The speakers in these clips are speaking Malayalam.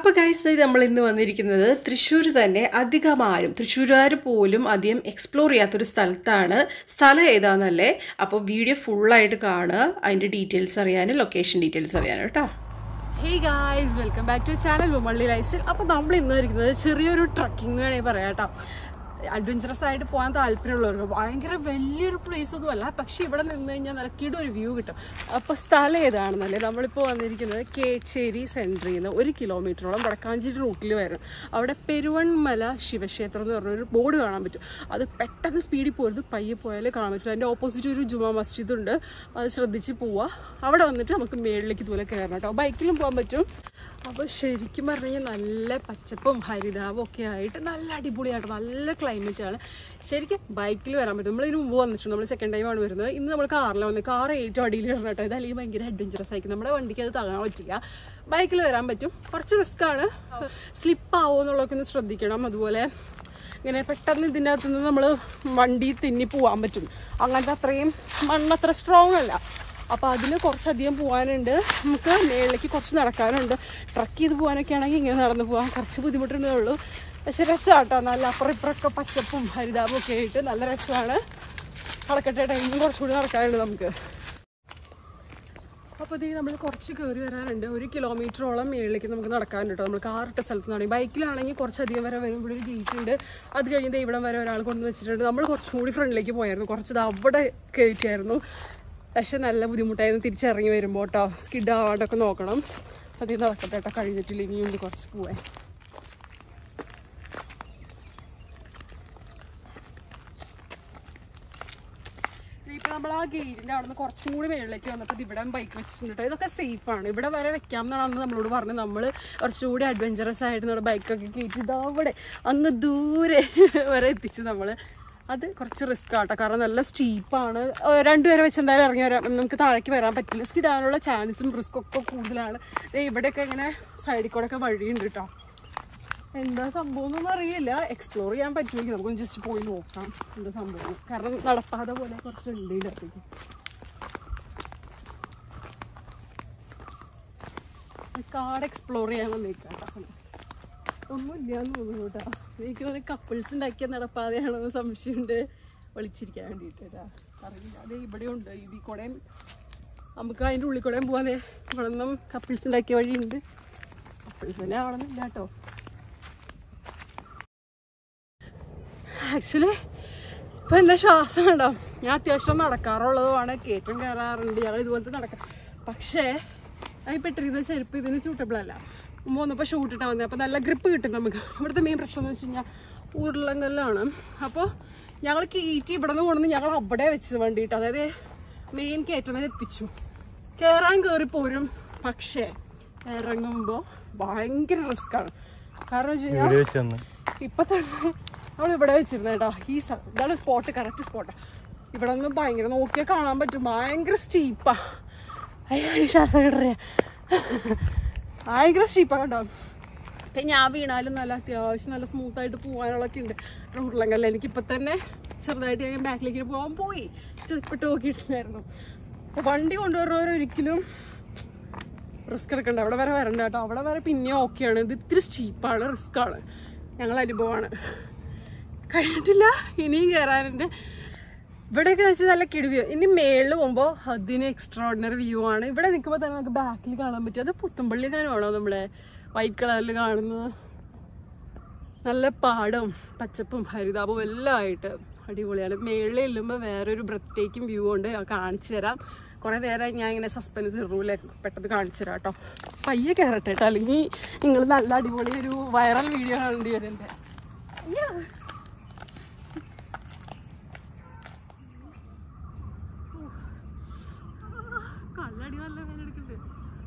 അപ്പോൾ ഗൈസ് ഇത് നമ്മൾ ഇന്ന് വന്നിരിക്കുന്നത് തൃശ്ശൂർ തന്നെ അധികം ആരും തൃശ്ശൂരുകാർ പോലും അധികം എക്സ്പ്ലോർ ചെയ്യാത്തൊരു സ്ഥലത്താണ് സ്ഥലം ഏതാണെന്നല്ലേ അപ്പോൾ വീഡിയോ ഫുള്ളായിട്ട് കാണുക അതിൻ്റെ ഡീറ്റെയിൽസ് അറിയാനും ലൊക്കേഷൻ ഡീറ്റെയിൽസ് അറിയാനും കേട്ടോ hey guys welcome back to channel Malli lifestyle അപ്പോൾ നമ്മൾ ഇന്ന് ഇരിക്കുന്നത് ചെറിയൊരു ട്രക്കിംഗ് വേണമെങ്കിൽ പറയാം കേട്ടോ അഡ്വഞ്ചറസ് ആയിട്ട് പോകാൻ താല്പര്യമുള്ളവർക്ക് ഭയങ്കര വലിയൊരു പ്ലേസ് ഒന്നും അല്ല പക്ഷെ ഇവിടെ നിന്ന് കഴിഞ്ഞാൽ നിലക്കിയുടെ ഒരു വ്യൂ കിട്ടും അപ്പോൾ സ്ഥലം ഏതാണെന്നല്ലേ നമ്മളിപ്പോൾ വന്നിരിക്കുന്നത് കേച്ചേരി സെൻറ്ററിൽ നിന്ന് ഒരു കിലോമീറ്ററോളം വടക്കാഞ്ചേരി റൂട്ടിൽ വരും അവിടെ പെരുവൺമല ശിവക്ഷേത്രം എന്ന് പറഞ്ഞൊരു ബോർഡ് കാണാൻ പറ്റും അത് പെട്ടെന്ന് സ്പീഡിൽ പോരുത് പയ്യെ പോയാലേ കാണാൻ പറ്റും അതിൻ്റെ ഓപ്പോസിറ്റ് ഒരു ജുമാ മസ്ജിദ് ഉണ്ട് അത് ശ്രദ്ധിച്ച് പോവുക അവിടെ വന്നിട്ട് നമുക്ക് മേളിലേക്ക് ഇതുപോലെ കയറണം കേട്ടോ ബൈക്കിലും പോകാൻ പറ്റും അപ്പോൾ ശരിക്കും പറഞ്ഞു കഴിഞ്ഞാൽ നല്ല പച്ചപ്പും ഹരിതാവും ഒക്കെ ആയിട്ട് നല്ല അടിപൊളിയായിട്ട് നല്ല ക്ലൈമറ്റ് ആണ് ശരിക്കും ബൈക്കിൽ വരാൻ പറ്റും നമ്മളിതിന് മുമ്പ് വന്നിട്ടുണ്ട് നമ്മൾ സെക്കൻഡ് ടൈമാണ് വരുന്നത് ഇന്ന് നമ്മൾ കാറിലാണ് വന്നത് കാർ ഏറ്റവും അടിയിൽ ഇടണം കേട്ടോ ഇത് അല്ലെങ്കിൽ ഭയങ്കര അഡ്വഞ്ചറസ് ആയിരിക്കും നമ്മുടെ വണ്ടിക്ക് അത് താങ്ങാൻ പറ്റില്ല ബൈക്കിൽ വരാൻ പറ്റും കുറച്ച് റിസ്ക് ആണ് സ്ലിപ്പ് ആവുമോ എന്നുള്ളതൊക്കെ ഒന്ന് ശ്രദ്ധിക്കണം അതുപോലെ ഇങ്ങനെ പെട്ടെന്ന് ഇതിൻ്റെ അകത്ത് നിന്ന് നമ്മൾ വണ്ടി തിന്നി പോകാൻ പറ്റും അങ്ങനത്തെ അത്രയും മണ്ണത്ര സ്ട്രോങ് അല്ല അപ്പോൾ അതിന് കുറച്ചധികം പോകാനുണ്ട് നമുക്ക് മേളിലേക്ക് കുറച്ച് നടക്കാനുണ്ട് ട്രക്ക് ചെയ്ത് പോകാനൊക്കെ ആണെങ്കിൽ ഇങ്ങനെ നടന്ന് പോകാൻ കുറച്ച് ബുദ്ധിമുട്ടുണ്ടേ ഉള്ളൂ പക്ഷെ രസമാട്ടോ നല്ല അപ്പുറം ഇപ്പുറമൊക്കെ പച്ചപ്പും ഹരിതാപും ഒക്കെ ആയിട്ട് നല്ല രസമാണ് നടക്കട്ടെ ടൈമും കുറച്ചുകൂടി നടക്കാനുണ്ട് നമുക്ക് അപ്പോൾ ഇത് നമ്മൾ കുറച്ച് കയറി വരാനുണ്ട് ഒരു കിലോമീറ്ററോളം മേളിലേക്ക് നമുക്ക് നടക്കാനുണ്ട് കേട്ടോ നമ്മൾ കാറിട്ട സ്ഥലത്ത് നിന്നാണെങ്കിൽ ബൈക്കിലാണെങ്കിൽ കുറച്ചധികം വരെ വരുമ്പോൾ ഒരു ഗേറ്റ് ഉണ്ട് അത് കഴിഞ്ഞ് ഇവിടം വരെ ഒരാൾ കൊണ്ട് വെച്ചിട്ടുണ്ട് നമ്മൾ കുറച്ചും കൂടി ഫ്രണ്ടിലേക്ക് പോയായിരുന്നു കുറച്ചത് അവിടെ കയറ്റിയായിരുന്നു പക്ഷെ നല്ല ബുദ്ധിമുട്ടായിരുന്നു തിരിച്ചിറങ്ങി വരുമ്പോൾ കേട്ടോ സ്കിഡ് ആവാണ്ടൊക്കെ നോക്കണം അതിൽ നടക്കട്ടെ കേട്ടോ കഴിഞ്ഞിട്ടില്ല ഇനിയുണ്ട് കുറച്ച് പോവാൻ ഇപ്പൊ നമ്മൾ ആ ഗേറ്റിന്റെ അവിടെ നിന്ന് കുറച്ചും കൂടി മേളിലേക്ക് വന്നപ്പോൾ ഇവിടെ ബൈക്ക് വെച്ചിട്ടുണ്ട് കേട്ടോ ഇതൊക്കെ സേഫ് ആണ് ഇവിടെ വരെ വെക്കാം എന്നാണ് അന്ന് നമ്മളോട് പറഞ്ഞത് നമ്മൾ കുറച്ചുകൂടി അഡ്വഞ്ചറസ് ആയിട്ട് നമ്മുടെ ബൈക്കൊക്കെ കയറ്റി ഇതാ അവിടെ അങ്ങ് ദൂരെ വരെ എത്തിച്ചു നമ്മൾ അത് കുറച്ച് റിസ്ക് ആട്ടോ കാരണം നല്ല സ്റ്റീപ്പാണ് രണ്ടുപേരെ വെച്ച് എന്തായാലും ഇറങ്ങി വരാൻ നമുക്ക് താഴേക്ക് വരാൻ പറ്റില്ല സ്കിടാനുള്ള ചാൻസും റിസ്ക്കും ഒക്കെ കൂടുതലാണ് ദേ ഇവിടെയൊക്കെ ഇങ്ങനെ സൈഡിൽ കൂടെ ഒക്കെ വഴിയുണ്ട് കേട്ടോ എന്താ സംഭവം എന്നൊന്നും അറിയില്ല എക്സ്പ്ലോർ ചെയ്യാൻ പറ്റുമെങ്കിൽ നമുക്കൊന്ന് ജസ്റ്റ് പോയി നോക്കാം എന്താ സംഭവം കാരണം നടപ്പാത പോലെ കുറച്ച് ഉണ്ട് ഇതിനകത്തേക്ക് കാട് എക്സ്പ്ലോർ ചെയ്യാൻ വന്നേക്കാം ഒന്നുമില്ല എന്ന് തോന്നുന്നു കേട്ടോ എനിക്ക് തോന്നുന്നു കപ്പിൾസ് ഉണ്ടാക്കിയ നടപ്പാതെയാണോ എന്ന് സംശയമുണ്ട് വിളിച്ചിരിക്കാൻ വേണ്ടിയിട്ട് കേട്ടോ അറിയില്ല അതെ ഇവിടെ ഉണ്ട് ഇതിൽ കൂടെയും നമുക്ക് അതിൻ്റെ ഉള്ളിൽ കൂടെയും പോകാതെ ഇവിടെ നിന്നും കപ്പിൾസ് ഉണ്ടാക്കിയ വഴിയുണ്ട് കപ്പിൾസ് തന്നെ ആവണമെന്നില്ല കേട്ടോ ആക്ച്വലി ഇപ്പം എൻ്റെ ശ്വാസം കണ്ടോ ഞാൻ അത്യാവശ്യം നടക്കാറുള്ളതുമാണ് കയറ്റം കയറാറുണ്ട് ഞങ്ങൾ ഇതുപോലത്തെ നടക്കാം പക്ഷേ അതിപ്പോൾ ഇട്ടിരിക്കുന്ന ചെരുപ്പ് ഇതിന് സൂട്ടബിൾ അല്ല മുമ്പ് വന്നപ്പോൾ ഷൂട്ട് ഇട്ടാൽ വന്നത് അപ്പോൾ നല്ല ഗ്രിപ്പ് കിട്ടും നമുക്ക് ഇവിടുത്തെ മെയിൻ പ്രശ്നം എന്ന് വെച്ച് കഴിഞ്ഞാൽ ഉരുളങ്കല്ലാണ് അപ്പോൾ ഞങ്ങൾ കയറ്റി ഇവിടെ നിന്ന് കൊണ്ടുവന്ന് ഞങ്ങൾ അവിടെ വെച്ച് വണ്ടിയിട്ട് അതായത് മെയിൻ കയറ്റം വരെ എത്തിച്ചു കയറാൻ കയറി പോരും പക്ഷേ ഇറങ്ങുമ്പോൾ ഭയങ്കര റിസ്ക്കാണ് കാരണം വെച്ച് കഴിഞ്ഞാൽ ഇപ്പൊ തന്നെ നമ്മൾ ഇവിടെ വെച്ചിരുന്ന കേട്ടോ ഈ സ്ഥലം ഇതാണ് സ്പോട്ട് കറക്റ്റ് സ്പോട്ട് ഇവിടെ നിന്ന് ഭയങ്കര നോക്കിയാൽ കാണാൻ പറ്റും ഭയങ്കര സ്റ്റീപ്പാ അയ്യോ ശ്വാസം കിടറിയ ഭയങ്കര സ്റ്റീപ്പാ കേട്ടോ ഇപ്പൊ ഞാൻ വീണാലും നല്ല അത്യാവശ്യം നല്ല സ്മൂത്ത് ആയിട്ട് പോകാനുള്ളൊക്കെ ഉണ്ട് റോഡിലെങ്കല്ല എനിക്ക് ഇപ്പൊ തന്നെ ചെറുതായിട്ട് ഞാൻ ബാക്കിലേക്ക് പോകാൻ പോയി ചെറുപ്പിട്ട് നോക്കിയിട്ടുണ്ടായിരുന്നു അപ്പൊ വണ്ടി കൊണ്ടുവരുന്നവരൊരിക്കലും റിസ്ക് എടുക്കണ്ട അവിടെ വരെ വരണ്ട കേട്ടോ അവിടെ വരെ പിന്നെ ഓക്കെയാണ് ഇത് ഇത്തിരി സ്റ്റീപ്പാണ് റിസ്ക് ആണ് ഞങ്ങൾ അനുഭവമാണ് കഴിഞ്ഞിട്ടില്ല ഇനിയും കയറാനുണ്ട് ഇവിടെയൊക്കെ വെച്ച് നല്ല കിടുവ്യൂ ഇനി മേളിൽ പോകുമ്പോൾ അതിന് എക്സ്ട്രാ ഓർഡിനറി വ്യൂ ആണ് ഇവിടെ നിൽക്കുമ്പോൾ തന്നെ നമുക്ക് ബാക്കിൽ കാണാൻ പറ്റും അത് പുത്തമ്പള്ളി കാണുവാണോ നമ്മുടെ വൈറ്റ് കളറിൽ കാണുന്നത് നല്ല പാടവും പച്ചപ്പും ഹരിതാപവും എല്ലാം ആയിട്ട് അടിപൊളിയാണ് മേളിൽ ചെല്ലുമ്പോൾ വേറൊരു ബ്രത്തേക്കും വ്യൂ ഉണ്ട് ഞാൻ കാണിച്ചു തരാം കുറേ നേരം ഞാൻ ഇങ്ങനെ സസ്പെൻസ് ഇറൂലെ പെട്ടെന്ന് കാണിച്ചു തരാം കേട്ടോ പയ്യെ കയറട്ടെ കേട്ടോ അല്ലെങ്കിൽ നിങ്ങൾ നല്ല അടിപൊളി ഒരു വൈറൽ വീഡിയോ കാണേണ്ടി വരും എൻ്റെ അയ്യോ കള്ളടി നല്ല വേനെടുക്കുന്നുണ്ട്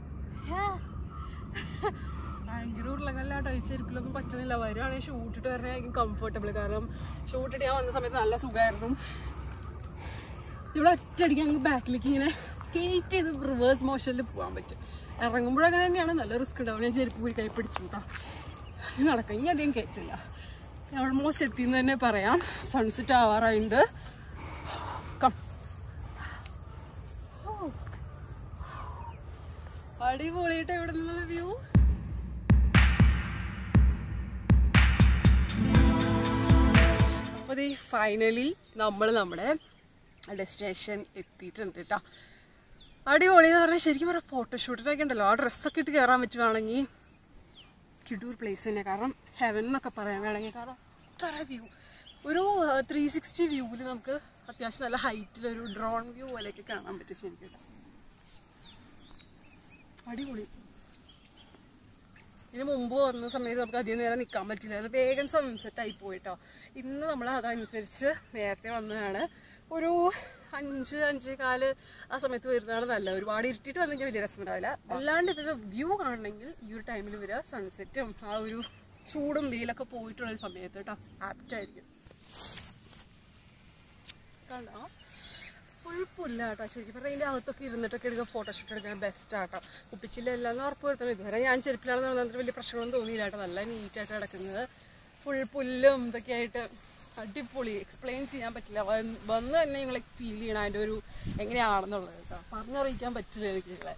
ഭയങ്കര ഉരുളങ്കല്ലാട്ടോ ഈ ചെരുപ്പിലൊന്നും പറ്റുന്നില്ല വരുവാണെങ്കിൽ ഷൂട്ടിട്ട് വരണമായിരിക്കും കംഫർട്ടബിൾ കാരണം ഷൂട്ടിട്ട് ഞാൻ വന്ന സമയത്ത് നല്ല സുഖമായിരുന്നു ഇവിടെ ഒറ്റയടിക്ക് ഞങ്ങൾക്ക് ബാക്കിലേക്ക് ഇങ്ങനെ സ്കേറ്റ് ചെയ്ത് റിവേഴ്സ് മോഷനിൽ പോകാൻ പറ്റും ഇറങ്ങുമ്പോഴങ്ങനെ തന്നെയാണ് നല്ല റിസ്ക് ഉണ്ടാവും ഞാൻ ചെരുപ്പ് പോയി കൈ പിടിച്ചു കേട്ടോ നടക്കാം ഇനി അധികം കയറ്റില്ല ഓൾമോസ്റ്റ് എത്തിയെന്ന് തന്നെ പറയാം സൺസെറ്റ് ആവാറായിട്ടുണ്ട് കം അടിപൊളിയായിട്ട് ഇവിടെ നിന്നുള്ള വ്യൂ അപ്പോൾ ഈ ഫൈനലി നമ്മൾ നമ്മുടെ ഡെസ്റ്റിനേഷൻ എത്തിയിട്ടുണ്ട് കേട്ടോ അടിപൊളി എന്ന് പറഞ്ഞാൽ ശരിക്കും പറയാം ഫോട്ടോഷൂട്ടിനൊക്കെ ഉണ്ടല്ലോ ആ ഡ്രസ്സൊക്കെ ഇട്ട് കയറാൻ പറ്റുവാണെങ്കിൽ കിടൂർ പ്ലേസ് തന്നെ കാരണം ഹെവൻ എന്നൊക്കെ പറയാൻ വേണമെങ്കിൽ കാരണം അത്ര വ്യൂ ഒരു ത്രീ സിക്സ്റ്റി വ്യൂവിൽ നമുക്ക് അത്യാവശ്യം നല്ല ഹൈറ്റിൽ ഒരു ഡ്രോൺ വ്യൂ പോലെയൊക്കെ കാണാൻ പറ്റും ശരിക്കും കേട്ടോ. അടിപൊളി ഇതിന് മുമ്പ് വന്ന സമയത്ത് നമുക്ക് അധികം നേരം നിൽക്കാൻ പറ്റില്ല അത് വേഗം സൺസെറ്റ് ആയി പോയിട്ടോ ഇന്ന് നമ്മൾ അതനുസരിച്ച് നേരത്തെ വന്നതാണ് ഒരു അഞ്ച് അഞ്ചേ കാല് ആ സമയത്ത് വരുന്നതാണ് നല്ല ഒരുപാട് ഇരുട്ടിയിട്ട് വന്നെങ്കിൽ വലിയ രസമുണ്ടാവില്ല അല്ലാണ്ട് ഇതൊക്കെ വ്യൂ കാണണമെങ്കിൽ ഈ ഒരു ടൈമിൽ വരിക സൺസെറ്റും ആ ഒരു ചൂടും വെയിലൊക്കെ പോയിട്ടുള്ള ഒരു സമയത്ത് കേട്ടോ ആപ്റ്റായിരിക്കും കണ്ടോ കുഴപ്പമില്ല കേട്ടോ ശരിക്കും പറഞ്ഞാൽ ഇതിൻ്റെ അകത്തൊക്കെ ഇരുന്നിട്ടൊക്കെ എടുക്കുക ഫോട്ടോഷൂട്ട് എടുക്കാൻ ബെസ്റ്റ് ആട്ടോ കുപ്പിച്ചില്ല എല്ലാം ഉറപ്പ് വരുത്തണം ഇതുവരെ ഞാൻ ചെരുപ്പിലാണെന്ന് പറഞ്ഞാൽ വലിയ പ്രശ്നങ്ങളൊന്നും തോന്നിയില്ല കേട്ടോ നല്ല നീറ്റായിട്ട് കിടക്കുന്നത് ഫുൾ പുല്ലും ഇതൊക്കെ ആയിട്ട് അടിപൊളി എക്സ്പ്ലെയിൻ ചെയ്യാൻ പറ്റില്ല വന്ന് വന്ന് തന്നെ നിങ്ങളെ ഫീൽ ചെയ്യണം അതിൻ്റെ ഒരു എങ്ങനെയാണെന്നുള്ളത് കേട്ടോ പറഞ്ഞറിയിക്കാൻ പറ്റില്ല എനിക്ക് നിങ്ങളെ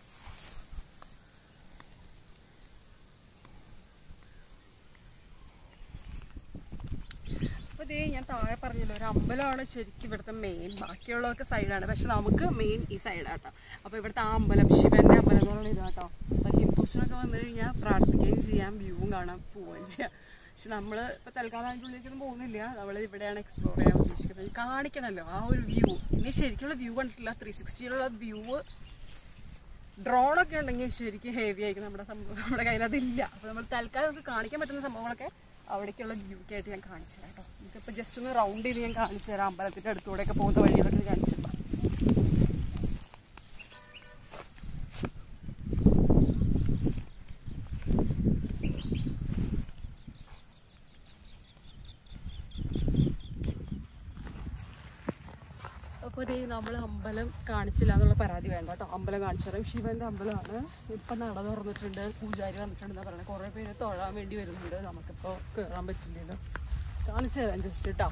അപ്പോൾ ദേ ഞാൻ താഴെ പറഞ്ഞല്ലോ ഒരു അമ്പലമാണ് ശരിക്കും ഇവിടുത്തെ മെയിൻ ബാക്കിയുള്ളവർക്ക് സൈഡാണ് പക്ഷെ നമുക്ക് മെയിൻ ഈ സൈഡാട്ടോ അപ്പോൾ ഇവിടുത്തെ ആ അമ്പലം ശിവന്റെ അമ്പലം എന്ന് പറയുന്നത് ഇതാട്ടോ അപ്പോൾ ഹിന്ദുസിനൊക്കെ വന്നു കഴിഞ്ഞാൽ പ്രാർത്ഥിക്കുകയും ചെയ്യാം വ്യൂവും കാണാം പോവുകയും ചെയ്യാം പക്ഷെ നമ്മൾ ഇപ്പോൾ തൽക്കാലം അതിൻ്റെ ഉള്ളിലേക്കൊന്നും പോകുന്നില്ല നമ്മൾ ഇവിടെയാണ് എക്സ്പ്ലോർ ചെയ്യാൻ ഉദ്ദേശിക്കുന്നത് കാണിക്കണമല്ലോ ആ ഒരു വ്യൂ ഇനി ശരിക്കുള്ള വ്യൂ കണ്ടിട്ടില്ല ത്രീ സിക്സ്റ്റിയിലുള്ള വ്യൂ ഡ്രോണൊക്കെ ഉണ്ടെങ്കിൽ ശരിക്കും ഹെവി ആയിരിക്കും നമ്മുടെ സംഭവം നമ്മുടെ കയ്യിൽ അതില്ല അപ്പോൾ നമ്മൾ തൽക്കാലം നമുക്ക് കാണിക്കാൻ പറ്റുന്ന സംഭവങ്ങളൊക്കെ അവിടേക്കുള്ള വ്യൂക്ക് ആയിട്ട് ഞാൻ കാണിച്ചു തരാം കേട്ടോ നമുക്കിപ്പോൾ ജസ്റ്റ് ഒന്ന് റൗണ്ട് ചെയ്ത് ഞാൻ കാണിച്ചു തരാം അമ്പലത്തിൻ്റെ അടുത്തൂടെയൊക്കെ പോകുന്ന വഴികളൊക്കെ കാണിച്ചു തരാം അപ്പോൾ ഇതേ നമ്മൾ അമ്പലം കാണിച്ചില്ല എന്നുള്ള പരാതി വേണ്ട കേട്ടോ അമ്പലം കാണിച്ചു തരാം ശിവന്റെ അമ്പലമാണ് ഇപ്പം നട തുറന്നിട്ടുണ്ട് പൂജാരി വന്നിട്ടുണ്ടെന്ന് പറയുന്നത് കുറേ പേര് തൊഴാൻ വേണ്ടി വരുന്നുണ്ട് നമുക്കിപ്പോൾ കയറാൻ പറ്റില്ലല്ലോ കാണിച്ചു തരാം ജസ്റ്റ് കേട്ടോ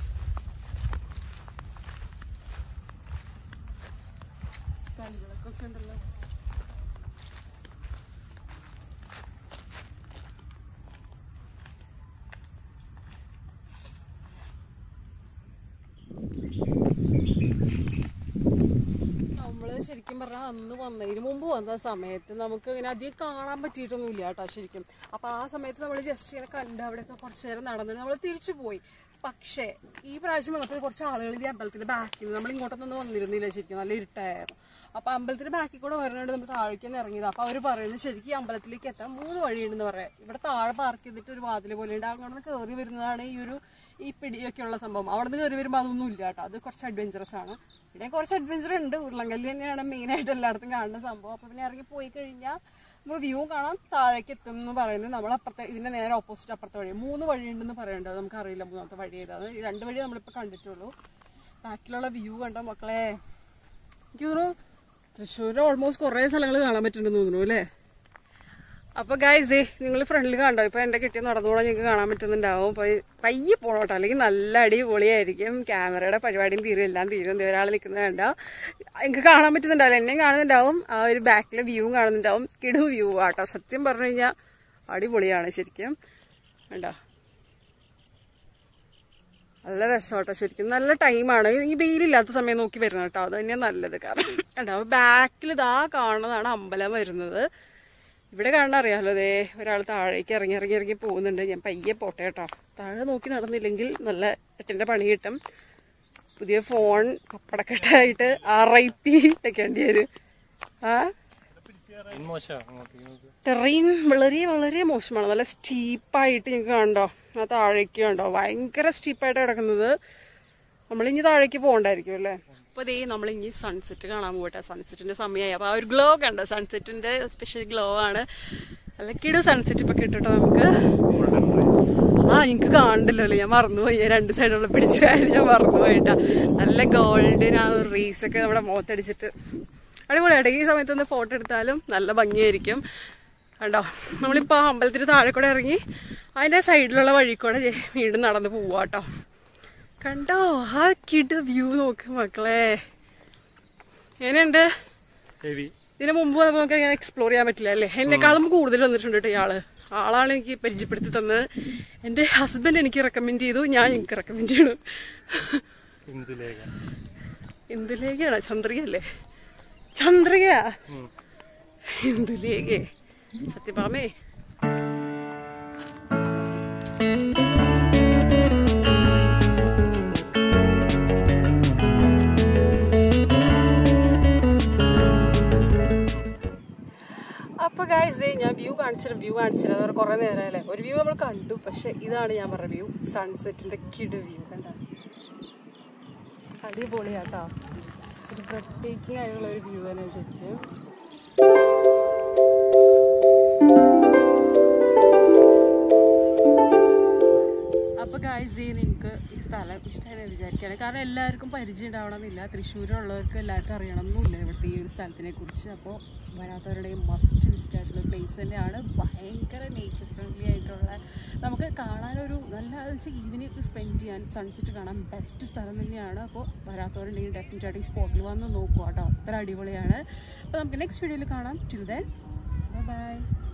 കല്ലുകളൊക്കെ ഉണ്ടല്ലോ നമ്മള് ശരിക്കും പറഞ്ഞാൽ അന്ന് വന്നതിന് മുമ്പ് വന്ന സമയത്ത് നമുക്ക് ഇങ്ങനെ അധികം കാണാൻ പറ്റിയിട്ടൊന്നുമില്ല കേട്ടോ ശരിക്കും അപ്പോൾ ആ സമയത്ത് നമ്മൾ ജസ്റ്റ് ഇങ്ങനെ കണ്ട് അവിടെയൊക്കെ കുറച്ച് നേരം നടന്നിട്ട് നമ്മൾ തിരിച്ചു പോയി പക്ഷേ ഈ പ്രാവശ്യം വന്നപ്പോൾ കുറച്ച് ആളുകൾ ഈ അമ്പലത്തിന്റെ ബാക്കിൽ നിന്ന് നമ്മൾ ഇങ്ങോട്ടൊന്നും വന്നിരുന്നില്ല ശരിക്കും നല്ല ഇരുട്ടായിരുന്നു അപ്പോൾ അമ്പലത്തിന്റെ ബാക്കിൽ കൂടെ വരുന്നുണ്ട് നമ്മൾ താഴേക്ക് തന്നെ ഇറങ്ങിയത് അപ്പോൾ അവർ പറയുന്നത് ശരിക്കും ഈ അമ്പലത്തിലേക്ക് എത്താൻ മൂന്ന് വഴിയുണ്ടെന്ന് പറയാം ഇവിടെ താഴെ പാർക്ക് ചെയ്തിട്ട് ഒരു വാതിൽ പോലെ ഉണ്ട് അങ്ങോട്ട് നിന്ന് കയറി വരുന്നതാണ് ഈ ഒരു ഈ പിടിയൊക്കെ ഉള്ള സംഭവം അവിടെ നിന്ന് കയറി വരുമ്പോൾ അതൊന്നും ഇല്ല കേട്ടോ അത് കുറച്ച് അഡ്വഞ്ചറസ് ആണ് ഇവിടെ കുറച്ച് അഡ്വഞ്ചർ ഉണ്ട് ഉരുളങ്കല്ല് തന്നെയാണ് മെയിൻ ആയിട്ട് എല്ലായിടത്തും കാണുന്ന സംഭവം അപ്പോൾ പിന്നെ ഇറങ്ങി പോയി കഴിഞ്ഞാൽ നമുക്ക് വ്യൂ കാണാം താഴേക്ക് എത്തും എന്ന് പറയുന്നത് നമ്മൾ അപ്പുറത്തെ ഇതിന്റെ നേരെ ഓപ്പോസിറ്റ് അപ്പുറത്തെ വഴി മൂന്ന് വഴിയുണ്ടെന്ന് പറയുന്നുണ്ട് നമുക്ക് അറിയില്ല മൂന്നാമത്തെ വഴി ഏതാണ് ഈ രണ്ട് വഴി നമ്മളിപ്പോൾ കണ്ടിട്ടുള്ളൂ ബാക്കിലുള്ള വ്യൂ കണ്ടോ മക്കളെ എനിക്ക് തോന്നുന്നു തൃശ്ശൂർ ഓൾമോസ്റ്റ് കുറേ സ്ഥലങ്ങൾ കാണാൻ പറ്റുന്നുണ്ടെന്ന് തോന്നുന്നു അല്ലേ അപ്പോൾ ഗൈസ് നിങ്ങൾ ഫ്രണ്ടിൽ കണ്ടോ ഇപ്പോൾ എൻ്റെ കിട്ടിയ നടന്നുകൂടെ നിങ്ങൾക്ക് കാണാൻ പറ്റുന്നുണ്ടാവും അപ്പോൾ പയ്യെ പോകട്ടോ അല്ലെങ്കിൽ നല്ല അടിപൊളിയായിരിക്കും ക്യാമറയുടെ പരിപാടിയും തീരും എല്ലാം തീരും ദേ ഒരാൾ നിൽക്കുന്നത് കണ്ടോ എനിക്ക് കാണാൻ പറ്റുന്നുണ്ടാവില്ല എന്നെയും കാണുന്നുണ്ടാവും ആ ഒരു ബാക്കിലെ വ്യൂവും കാണുന്നുണ്ടാവും കിടു വ്യൂ ആട്ടോ സത്യം പറഞ്ഞു കഴിഞ്ഞാൽ അടിപൊളിയാണ് ശരിക്കും കണ്ടോ നല്ല രസമാട്ടോ ശരിക്കും നല്ല ടൈമാണ് ഈ വെയിലില്ലാത്ത സമയം നോക്കി വരണം കേട്ടോ അത് തന്നെയാണ് നല്ലത് കാരണം കേട്ടോ ബാക്കിൽ ഇതാ കാണുന്നതാണ് അമ്പലം വരുന്നത് ഇവിടെ കാണാൻ അറിയാമല്ലോ അതേ ഒരാൾ താഴേക്ക് ഇറങ്ങി ഇറങ്ങി ഇറങ്ങി പോകുന്നുണ്ട് ഞാൻ പയ്യെ പോട്ടെ കേട്ടോ താഴെ നോക്കി നടന്നില്ലെങ്കിൽ നല്ല എട്ടിൻ്റെ പണി കിട്ടും പുതിയ ഫോൺ പപ്പടക്കെട്ടായിട്ട് ആർ ഐ പി വെക്കേണ്ടി വരും ആ ടെറൈൻ വളരെ വളരെ മോശമാണ് നല്ല സ്റ്റീപ്പായിട്ട് നിങ്ങൾക്ക് കണ്ടോ ആ താഴേക്ക് കണ്ടോ ഭയങ്കര സ്റ്റീപ്പായിട്ട് കിടക്കുന്നത് നമ്മളിനി താഴേക്ക് പോകണ്ടായിരിക്കും അല്ലേ അപ്പോൾ ദേ നമ്മളിനി സൺസെറ്റ് കാണാൻ പോകട്ടെ സൺസെറ്റിന്റെ സമയമായി അപ്പോൾ ആ ഒരു ഗ്ലോ കണ്ടോ സൺസെറ്റിന്റെ സ്പെഷ്യൽ ഗ്ലോ ആണ് നല്ല കിടു സൺസെറ്റ് ഇപ്പൊ കിട്ടുട്ടോ നമുക്ക് ആ എനിക്ക് കാണണ്ടല്ലോ അല്ലേ ഞാൻ മറന്നുപോയി ഞാൻ രണ്ട് സൈഡുള്ള പിടിച്ച കാര്യം ഞാൻ മറന്നുപോയിട്ടാ നല്ല ഗോൾഡൻ ആ ഒരു റീസ് ഒക്കെ നമ്മുടെ മുഖത്തടിച്ചിട്ട് അടിപൊളിയായിട്ട് ഈ സമയത്തൊന്ന് ഫോട്ടോ എടുത്താലും നല്ല ഭംഗിയായിരിക്കും കണ്ടോ നമ്മളിപ്പോൾ ആ അമ്പലത്തിന് താഴെ കൂടെ ഇറങ്ങി അതിൻ്റെ സൈഡിലുള്ള വഴി കൂടെ ദേ വീണ്ടും നടന്ന് പോവാട്ടോ കണ്ടോ ആ കിഡ് വ്യൂ നോക്ക് മക്കളെ എങ്ങനെയുണ്ട് ഹെവി ഇതിന് മുമ്പ് വന്നപ്പോൾ നമുക്ക് ഇങ്ങനെ എക്സ്പ്ലോർ ചെയ്യാൻ പറ്റില്ല അല്ലേ എന്നെക്കാളും കൂടുതൽ വന്നിട്ടുണ്ട് കേട്ടോ ഇയാള് ആളാണ് എനിക്ക് പരിചയപ്പെടുത്തി തന്നത് എൻ്റെ ഹസ്ബൻഡ് എനിക്ക് റെക്കമെൻഡ് ചെയ്തു ഞാൻ എനിക്ക് റെക്കമെൻഡ് ചെയ്യണം ഇന്ദുലേഖ ഇന്ദുലേഖയാണ് ചന്ദ്രികയല്ലേ ചന്ദ്രിക ഇന്ദുലേഖ സത്യഭാമേ അപ്പോൾ ഗായ്സ് ഞാൻ വ്യൂ കാണിച്ചില്ല വ്യൂ കാണിച്ചില്ല അതോടെ കുറേ നേരമല്ലേ ഒരു വ്യൂ നമ്മൾ കണ്ടു പക്ഷെ ഇതാണ് ഞാൻ പറഞ്ഞ വ്യൂ സൺസെറ്റിന്റെ കിട് വ്യൂ കണ്ട അടിപൊളിയാട്ടോ ഒരു പ്രത്യേക ആയുള്ള ഒരു വ്യൂ തന്നെ ശരിക്കും അപ്പൊ ഗായ്സ് നിങ്ങൾക്ക് ഈ സ്ഥലം ഇഷ്ടമായി വിചാരിക്കുകയാണ് കാരണം എല്ലാവർക്കും പരിചയം ഉണ്ടാവണമെന്നില്ല തൃശ്ശൂരുള്ളവർക്ക് എല്ലാവർക്കും അറിയണമെന്നില്ല ഇവിടുത്തെ ഈ ഒരു സ്ഥലത്തിനെ കുറിച്ച് അപ്പോൾ വരാത്തവരുടെയും മസ്റ്റ് വിസിറ്റ് ആയിട്ടുള്ള പ്ലേസ് തന്നെയാണ് ഭയങ്കര നേച്ചർ ഫ്രണ്ട്ലി ആയിട്ടുള്ള നമുക്ക് കാണാനൊരു നല്ല വെച്ചാൽ ഈവനിങ് ഒക്കെ സ്പെൻഡ് ചെയ്യാൻ സൺസെറ്റ് കാണാൻ ബെസ്റ്റ് സ്ഥലം തന്നെയാണ് അപ്പോൾ വരാത്തവരുണ്ടെങ്കിൽ ഡെഫിനറ്റ് ആയിട്ട് ഈ സ്പോട്ടിൽ വന്ന് നോക്കുക കേട്ടോ അത്ര അടിപൊളിയാണ് അപ്പോൾ നമുക്ക് നെക്സ്റ്റ് വീഡിയോയിൽ കാണാം ടിൽ ദെൻ ബൈ